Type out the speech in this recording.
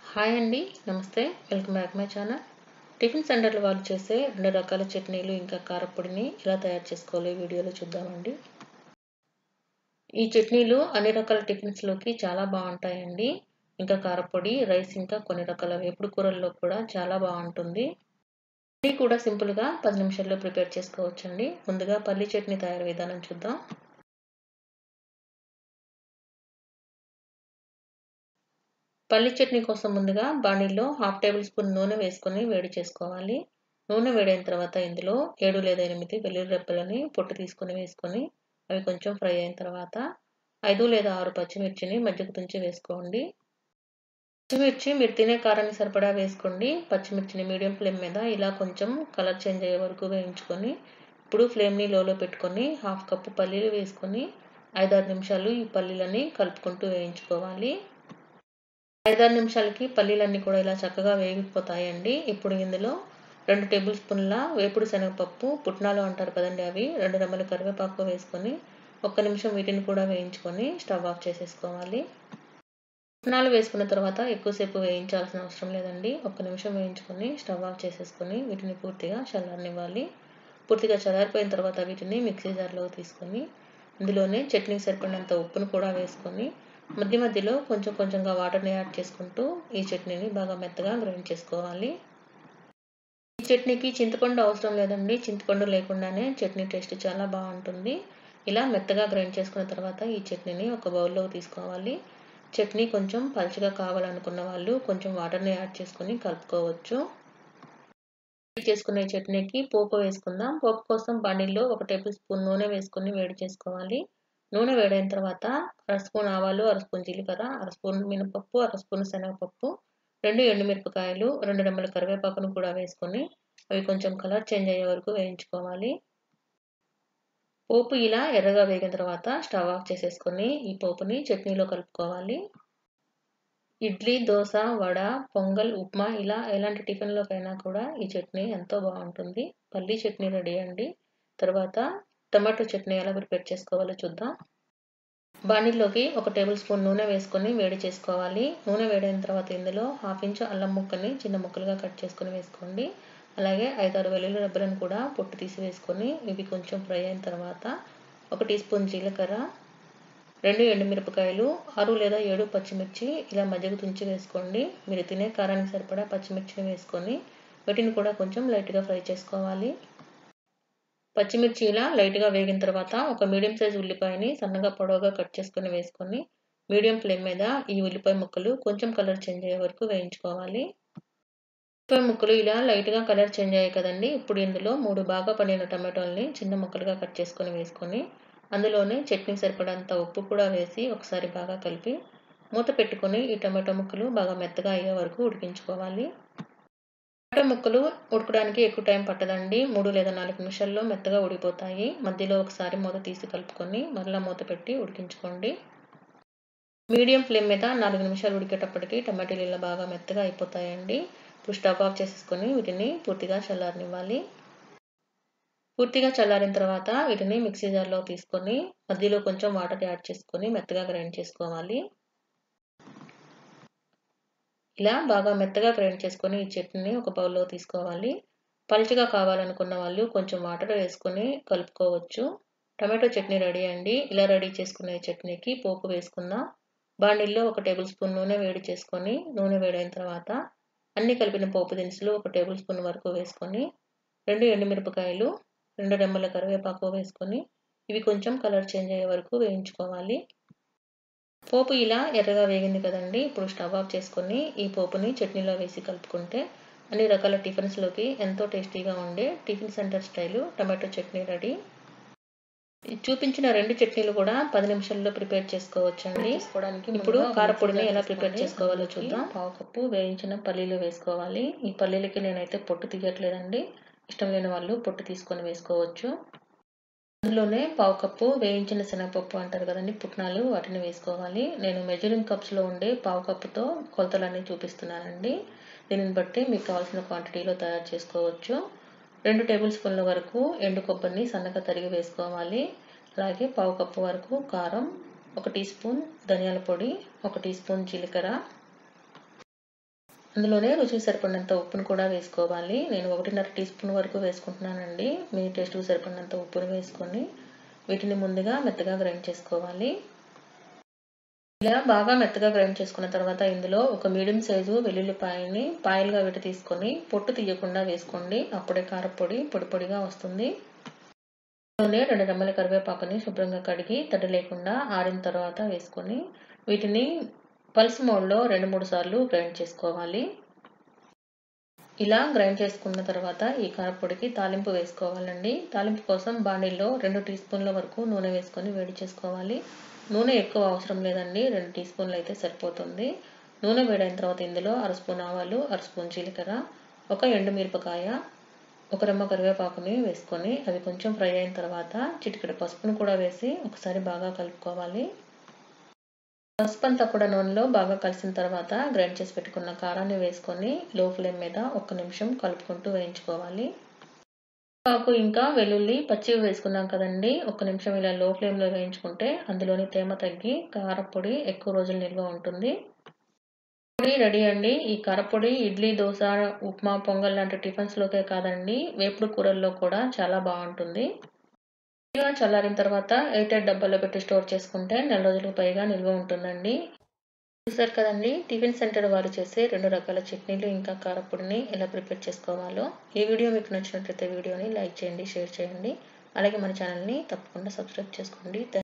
hi అండి నమస్తే welcome back my channel tiffin సెంటర్లో వాళ్ళు చేసే రెండు రకాల చట్నీలు ఇంకా కారపొడిని ఎలా తయారు చేసుకోవాలో ఈ వీడియోలో చూద్దామండి ఈ చట్నీలు అన్ని రకాల టిఫిన్స్లోకి చాలా బాగుంటాయండి ఇంకా కారపొడి రైస్ ఇంకా కొన్ని రకాల వేపుడు కూరల్లో కూడా చాలా బాగుంటుంది ఇది కూడా సింపుల్గా పది నిమిషాల్లో ప్రిపేర్ చేసుకోవచ్చండి ముందుగా పల్లి చట్నీ తయారు విధానం చూద్దాం పల్లి చట్నీ కోసం ముందుగా బాణీలో హాఫ్ టేబుల్ స్పూన్ నూనె వేసుకొని వేడి చేసుకోవాలి నూనె వేడైన తర్వాత ఇందులో ఏడు లేదా ఎనిమిది వెల్లుల్లి రెప్పలని పొట్టు తీసుకొని వేసుకొని అవి కొంచెం ఫ్రై అయిన తర్వాత ఐదు లేదా ఆరు పచ్చిమిర్చిని మధ్యకు తుంచి వేసుకోండి పచ్చిమిర్చి మీరు తినే కారాన్ని సరిపడా వేసుకోండి పచ్చిమిర్చిని మీడియం ఫ్లేమ్ మీద ఇలా కొంచెం కలర్ చేంజ్ అయ్యే వరకు వేయించుకొని ఇప్పుడు ఫ్లేమ్ని లోలో పెట్టుకొని హాఫ్ కప్పు పల్లీలు వేసుకొని ఐదారు నిమిషాలు ఈ పల్లీలని కలుపుకుంటూ వేయించుకోవాలి ఐదారు నిమిషాలకి పల్లీలన్నీ కూడా ఇలా చక్కగా వేగిపోతాయండి ఇప్పుడు ఇందులో రెండు టేబుల్ స్పూన్ల వేపుడు శనగపప్పు పుట్నాలు అంటారు కదండి అవి రెండు రెమ్మల కరివేపాకు వేసుకొని ఒక్క నిమిషం వీటిని కూడా వేయించుకొని స్టవ్ ఆఫ్ చేసేసుకోవాలి పుట్నాలు వేసుకున్న తర్వాత ఎక్కువసేపు వేయించాల్సిన అవసరం లేదండి ఒక్క నిమిషం వేయించుకొని స్టవ్ ఆఫ్ చేసేసుకొని వీటిని పూర్తిగా చల్లారనివ్వాలి పూర్తిగా చల్లారిపోయిన తర్వాత వీటిని మిక్సీ జార్లో తీసుకొని ఇందులోనే చట్నీకి సరిపడినంత ఉప్పును కూడా వేసుకొని మధ్య మధ్యలో కొంచెం కొంచెంగా వాటర్ని యాడ్ చేసుకుంటూ ఈ చట్నీని బాగా మెత్తగా గ్రైండ్ చేసుకోవాలి ఈ చట్నీకి చింతపండు అవసరం లేదండి చింతపండు లేకుండానే చట్నీ టేస్ట్ చాలా బాగుంటుంది ఇలా మెత్తగా గ్రైండ్ చేసుకున్న తర్వాత ఈ చట్నీని ఒక బౌల్లో తీసుకోవాలి చట్నీ కొంచెం పలుచగా కావాలనుకున్న వాళ్ళు కొంచెం వాటర్ని యాడ్ చేసుకుని కలుపుకోవచ్చు చేసుకునే చట్నీకి పోపు వేసుకుందాం పోపు కోసం బండిల్లో ఒక టేబుల్ స్పూన్ నూనె వేసుకొని వేడి చేసుకోవాలి నూనె వేడైన తర్వాత అర స్పూన్ ఆవాలు అర స్పూన్ జీలకర్ర అర స్పూన్ మినపప్పు అర స్పూన్ శనగపప్పు రెండు ఎండుమిరపకాయలు రెండు రెమ్మల కరివేపాకును కూడా వేసుకొని అవి కొంచెం కలర్ చేంజ్ అయ్యే వరకు వేయించుకోవాలి పోపు ఇలా ఎర్రగా వేగిన తర్వాత స్టవ్ ఆఫ్ చేసేసుకొని ఈ పోపుని చట్నీలో కలుపుకోవాలి ఇడ్లీ దోశ వడ పొంగల్ ఉప్మా ఇలా ఎలాంటి టిఫిన్లోకైనా కూడా ఈ చట్నీ ఎంతో బాగుంటుంది పల్లీ చట్నీ రెడీ అండి తర్వాత టమాటో చట్నీ ఎలా ప్రిపేర్ చేసుకోవాలో చూద్దాం బాణీలోకి ఒక టేబుల్ స్పూన్ నూనె వేసుకొని వేడి చేసుకోవాలి నూనె వేడైన తర్వాత ఇందులో హాఫ్ ఇంచు అల్లం ముక్కని చిన్న ముక్కలుగా కట్ చేసుకొని వేసుకోండి అలాగే ఐదారు వెల్లుల్లి రబ్బలను కూడా పొట్టు తీసి వేసుకొని ఇవి కొంచెం ఫ్రై అయిన తర్వాత ఒక టీ స్పూన్ జీలకర్ర రెండు ఎండుమిరపకాయలు ఆరు లేదా ఏడు పచ్చిమిర్చి ఇలా మధ్యకు తుంచి వేసుకోండి మీరు తినే కారానికి సరిపడా పచ్చిమిర్చిని వేసుకొని వీటిని కూడా కొంచెం లైట్గా ఫ్రై చేసుకోవాలి పచ్చిమిర్చి ఇలా లైట్గా వేగిన తర్వాత ఒక మీడియం సైజ్ ఉల్లిపాయని సన్నగా పొడవుగా కట్ చేసుకొని వేసుకొని మీడియం ఫ్లేమ్ మీద ఈ ఉల్లిపాయ ముక్కలు కొంచెం కలర్ చేంజ్ అయ్యే వరకు వేయించుకోవాలి ఉల్లిపాయ ముక్కలు ఇలా లైట్గా కలర్ చేంజ్ అయ్యాయి కదండి ఇప్పుడు ఇందులో మూడు బాగా పండిన టమాటోల్ని చిన్న ముక్కలుగా కట్ చేసుకొని వేసుకొని అందులోనే చట్నీ సరిపడంత ఉప్పు కూడా వేసి ఒకసారి బాగా కలిపి మూత పెట్టుకొని ఈ టమాటో ముక్కలు బాగా మెత్తగా అయ్యే వరకు ఉడికించుకోవాలి టమాటో ముక్కలు ఉడకడానికి ఎక్కువ టైం పట్టదండి మూడు లేదా నాలుగు నిమిషాల్లో మెత్తగా ఉడిపోతాయి మధ్యలో ఒకసారి మూత తీసి కలుపుకొని మరలా మూత పెట్టి ఉడికించుకోండి మీడియం ఫ్లేమ్ మీద నాలుగు నిమిషాలు ఉడికేటప్పటికి టమాటీలు ఇలా బాగా మెత్తగా అయిపోతాయండి ఇప్పుడు స్టవ్ ఆఫ్ చేసేసుకొని వీటిని పూర్తిగా చల్లారనివ్వాలి పూర్తిగా చల్లారిన తర్వాత వీటిని మిక్సీ జార్లో తీసుకొని మధ్యలో కొంచెం వాటర్ యాడ్ చేసుకొని మెత్తగా గ్రైండ్ చేసుకోవాలి ఇలా బాగా మెత్తగా గ్రైండ్ చేసుకొని ఈ చట్నీని ఒక బౌల్లో తీసుకోవాలి పలుచగా కావాలనుకున్న వాళ్ళు కొంచెం వాటర్ వేసుకొని కలుపుకోవచ్చు టమాటో చట్నీ రెడీ అండి ఇలా రెడీ చేసుకునే చట్నీకి పోపు వేసుకుందాం బాండిల్లో ఒక టేబుల్ స్పూన్ నూనె వేడి చేసుకొని నూనె వేడైన తర్వాత అన్ని కలిపిన పోపు దినుసులు ఒక టేబుల్ స్పూన్ వరకు వేసుకొని రెండు ఎండుమిరపకాయలు రెండు రెమ్మల కరివేపాకు వేసుకొని ఇవి కొంచెం కలర్ చేంజ్ అయ్యే వరకు వేయించుకోవాలి పోపు ఇలా ఎర్రగా వేగింది కదండి ఇప్పుడు స్టవ్ ఆఫ్ చేసుకొని ఈ పోపుని చట్నీలో వేసి కలుపుకుంటే అన్ని రకాల టిఫిన్స్లోకి ఎంతో టేస్టీగా ఉండే tiffin centre style tomato chutney ready చూపించిన రెండు చట్నీలు కూడా పది నిమిషాల్లో ప్రిపేర్ చేసుకోవచ్చండి ఇప్పుడు కారపొడిని ఎలా ప్రిపేర్ చేసుకోవాలో చూద్దాం పావు కప్పు వేయించిన పల్లీలు వేసుకోవాలి ఈ పల్లీలకి నేనైతే పొట్టు తీయట్లేదండి ఇష్టం లేని వాళ్ళు పొట్టు తీసుకొని వేసుకోవచ్చు అందులోనే పావు కప్పు వేయించిన శనగపప్పు అంటారు కదండి పుట్నాలు వాటిని వేసుకోవాలి నేను మెజరింగ్ కప్స్లో ఉండే పావు కప్పుతో కొలతలన్నీ చూపిస్తున్నానండి దీనిని బట్టి మీకు కావాల్సిన క్వాంటిటీలో తయారు చేసుకోవచ్చు రెండు టేబుల్ స్పూన్ల వరకు ఎండు కొబ్బరిని సన్నగా తరిగి వేసుకోవాలి అలాగే పావు కప్పు వరకు కారం ఒక టీ స్పూన్ ధనియాల పొడి ఒక టీ స్పూన్ జీలకర్ర అందులోనే రుచికి సరిపడినంత ఉప్పును కూడా వేసుకోవాలి నేను ఒకటిన్నర టీ స్పూన్ వరకు వేసుకుంటున్నానండి మీ టేస్ట్కి సరిపడినంత ఉప్పును వేసుకొని వీటిని ముందుగా మెత్తగా గ్రైండ్ చేసుకోవాలి ఇలా బాగా మెత్తగా గ్రైండ్ చేసుకున్న తర్వాత ఇందులో ఒక మీడియం సైజు వెల్లుల్లిపాయని పాయలుగా విట తీసుకొని పొట్టు తీయకుండా వేసుకోండి అప్పుడే కారపొడి పొడి పొడిగా వస్తుంది నూనె రెండు రెమ్మల కరివేపాకుని శుభ్రంగా కడిగి తడి లేకుండా ఆరిన తర్వాత వేసుకొని వీటిని పల్స్ మోడ్లో రెండు మూడు సార్లు గ్రైండ్ చేసుకోవాలి ఇలా గ్రైండ్ చేసుకున్న తర్వాత ఈ కారపొడికి తాలింపు వేసుకోవాలండి తాలింపు కోసం బాండీల్లో రెండు టీ స్పూన్ల వరకు నూనె వేసుకొని వేడి చేసుకోవాలి నూనె ఎక్కువ అవసరం లేదండి రెండు టీ స్పూన్లు అయితే సరిపోతుంది నూనె వేడైన తర్వాత ఇందులో అర స్పూన్ ఆవాలు అర స్పూన్ జీలకర్ర ఒక ఎండు మిరపకాయ ఒక రెమ్మ కరివేపాకుని వేసుకొని అవి కొంచెం ఫ్రై అయిన తర్వాత చిటికెడ పసుపును కూడా వేసి ఒకసారి బాగా కలుపుకోవాలి పసుపు అంతా కూడా నూనెలో బాగా కలిసిన తర్వాత గ్రైండ్ చేసి పెట్టుకున్న కారాన్ని వేసుకొని లో ఫ్లేమ్ మీద ఒక్క నిమిషం కలుపుకుంటూ వేయించుకోవాలి ఆకు ఇంకా వెల్లుల్లి పచ్చివి వేసుకున్నాం కదండి ఒక నిమిషం ఇలా లో ఫ్లేమ్లో వేయించుకుంటే అందులోని తేమ తగ్గి కారపొడి ఎక్కువ రోజులు నిల్వ ఉంటుంది పొడి రెడీ అండి ఈ కారపొడి ఇడ్లీ దోశ ఉప్మా పొంగల్ లాంటి టిఫిన్స్లోకే కాదండి వేపుడు కూరల్లో కూడా చాలా బాగుంటుంది చల్లారిన తర్వాత ఎయిటెడ్ డబ్బాలో పెట్టి స్టోర్ చేసుకుంటే నెల రోజులకు పైగా నిల్వ ఉంటుందండి చూసారు కదండి టిఫిన్ సెంటర్ వారు చేసే రెండు రకాల చట్నీలు ఇంకా కారపొడిని ఎలా ప్రిపేర్ చేసుకోవాలో ఈ వీడియో మీకు నచ్చినట్లయితే వీడియోని లైక్ చేయండి షేర్ చేయండి అలాగే మన ఛానల్ని తప్పకుండా సబ్స్క్రైబ్ చేసుకోండి